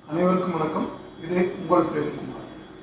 அனைவருக்கும் வணக்கம் இது உங்கள் பிரேம்குமார்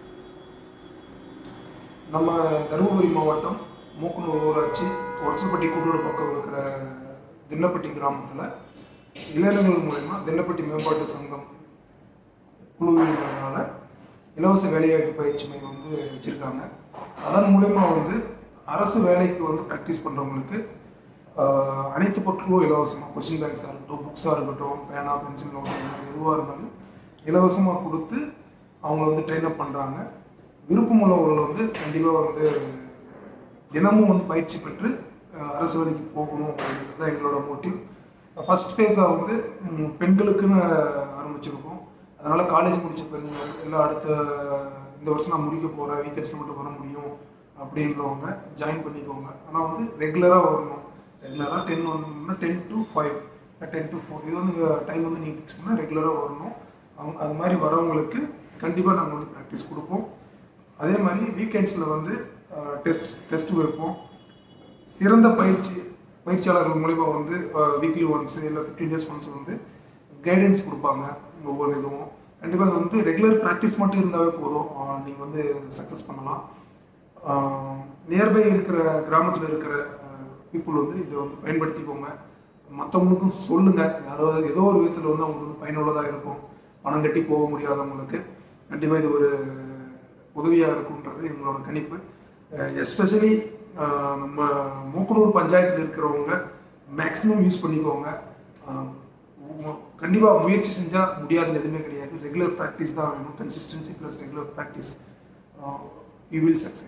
நம்ம தருமபுரி மாவட்டம் மூக்கனூர் ஊராட்சி ஒடசப்பட்டி கூட்டோடு பக்கம் இருக்கிற தின்னப்பட்டி கிராமத்தில் இளைஞர்கள் மூலயமா தின்னப்பட்டி மேம்பாட்டு சங்கம் குழுவினரால் இலவச வேலைவாய்ப்பு பயிற்சி மையம் வந்து வச்சுருக்காங்க அதன் மூலயமா வந்து அரசு வேலைக்கு வந்து ப்ராக்டிஸ் பண்ணுறவங்களுக்கு ஆஹ், அனைத்து பொருட்களும் இலவசமாக கொஸ்டின் பேங்க்ஸாக இருக்கட்டும் புக்ஸாக இருக்கட்டும் பேனா பென்சில் நோட்டு எதுவாக இருந்தாலும் இலவசமாக கொடுத்து அவங்கள வந்து ட்ரெயின் அப் பண்ணுறாங்க விருப்பம் உள்ளவர்கள் வந்து கண்டிப்பாக வந்து தினமும் வந்து பயிற்சி பெற்று அஹ், அரசு வேலைக்கு போகணும் அப்படின்றது தான் எங்களோட மோட்டிவ் ஃபர்ஸ்ட் ஃபேஸாக வந்து ம், பெண்களுக்குன்னு ஆரம்பிச்சிருக்கோம் அதனால் காலேஜ் முடித்த பெண்கள் இல்லை அடுத்த இந்த வருஷம் நான் முடிக்க போகிறேன் வீக்கெண்ட்ஸில் மட்டும் வர முடியும் அப்படின்றவங்க ஜாயின் பண்ணிக்கோங்க ஆனால் வந்து ரெகுலராக வரணும் ரெகுலராக டென் வரணும்னா ten to five ten to four இது வந்து டைம் வந்து நீங்கள் ஃபிக்ஸ் பண்ணால் ரெகுலராக வரணும் அவங்க அது மாதிரி வரவங்களுக்கு கண்டிப்பாக நாங்கள் வந்து ப்ராக்டிஸ் கொடுப்போம் அதே மாதிரி வீக்கெண்ட்ஸில் வந்து டெஸ்ட் டெஸ்ட் வைப்போம் சிறந்த பயிற்சி பயிற்சியாளர்கள் மூலிமா வந்து வீக்லி ஒன்ஸ் இல்லை ஃபிஃப்டீன் டேஸ் ஒன்ஸ் வந்து கைடன்ஸ் கொடுப்பாங்க ஒவ்வொரு இதுவும் கண்டிப்பாக அது வந்து ரெகுலர் ப்ராக்டிஸ் மட்டும் இருந்தாவே போதும் நீங்கள் வந்து சக்ஸஸ் பண்ணலாம் நியர்பை இருக்கிற கிராமத்தில் இருக்கிற பீப்புள் வந்து இதை வந்து பயன்படுத்திக்கோங்க மற்றவங்களுக்கும் சொல்லுங்கள் யாராவது ஏதோ ஒரு விதத்தில் வந்து அவங்களுக்கு வந்து பயனுள்ளதாக இருக்கும் பணம் கட்டி போக முடியாதவங்களுக்கு கண்டிப்பாக இது ஒரு உதவியாக இருக்குன்றது எங்களோட கணிப்பு எஸ்பெஷலி நம்ம மூக்கனூர் பஞ்சாயத்தில் இருக்கிறவங்க மேக்ஸிமம் யூஸ் பண்ணிக்கோங்க கண்டிப்பாக முயற்சி செஞ்சால் முடியாதுன்னு எதுவுமே கிடையாது ரெகுலர் ப்ராக்டிஸ் தான் வேணும் consistency plus regular practice you will success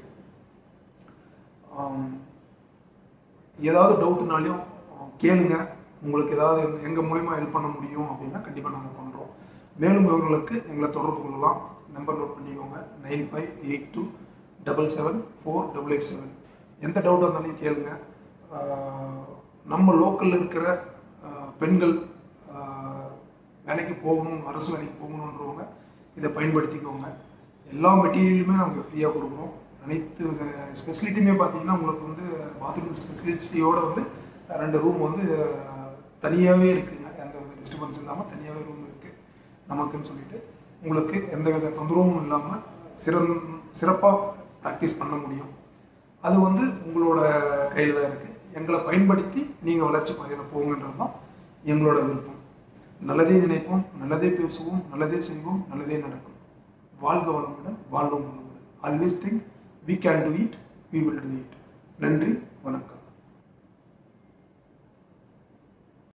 ஏதாவது டவுட்னாலையும் கேளுங்க உங்களுக்கு ஏதாவது எங்கள் மூலிமா ஹெல்ப் பண்ண முடியும் அப்படின்னா கண்டிப்பாக நாங்கள் பண்ணுறோம் மேலும் விவரங்களுக்கு எங்களை தொடர்பு கொள்ளலாம் நம்பர் நோட் பண்ணிக்கோங்க nine five eight two double seven four double eight seven எந்த டவுட் இருந்தாலும் கேளுங்க ஆஹ் நம்ம லோக்கலில் இருக்கிற ஆஹ் பெண்கள் ஆஹ் வேலைக்கு போகணும் அரசு வேலைக்கு போகணுன்றவங்க இதை பயன்படுத்திக்கோங்க எல்லா மெட்டீரியலுமே நமக்கு ஃப்ரீயாக கொடுக்குறோம் அனைத்து ஸ்பெசிலிட்டியுமே பார்த்தீங்கன்னா உங்களுக்கு வந்து பாத்ரூம் ஸ்பெசிலிட்டியோட வந்து ரெண்டு ரூம் வந்து தனியாகவே இருக்குங்க எந்த வித டிஸ்டர்பன்ஸ் இல்லாமல் தனியாகவே ரூம் இருக்குது நமக்குன்னு சொல்லிட்டு உங்களுக்கு எந்த வித தொந்தரவும் இல்லாமல் சிறந் சிறப்பாக ப்ராக்டிஸ் பண்ண முடியும் அது வந்து உங்களோட கையில் தான் இருக்குது எங்களை பயன்படுத்தி நீங்கள் வளர்ச்சி பாதையில் போங்கன்றது தான் எங்களோட விருப்பம் நல்லதே நினைப்போம் நல்லதே பேசுவோம் நல்லதே செய்வோம் நல்லதே நடக்கும் வாழ்க வளமுடன் வாழ்வோம் வளமுடன் always think we can do it we will do it நன்றி வணக்கம்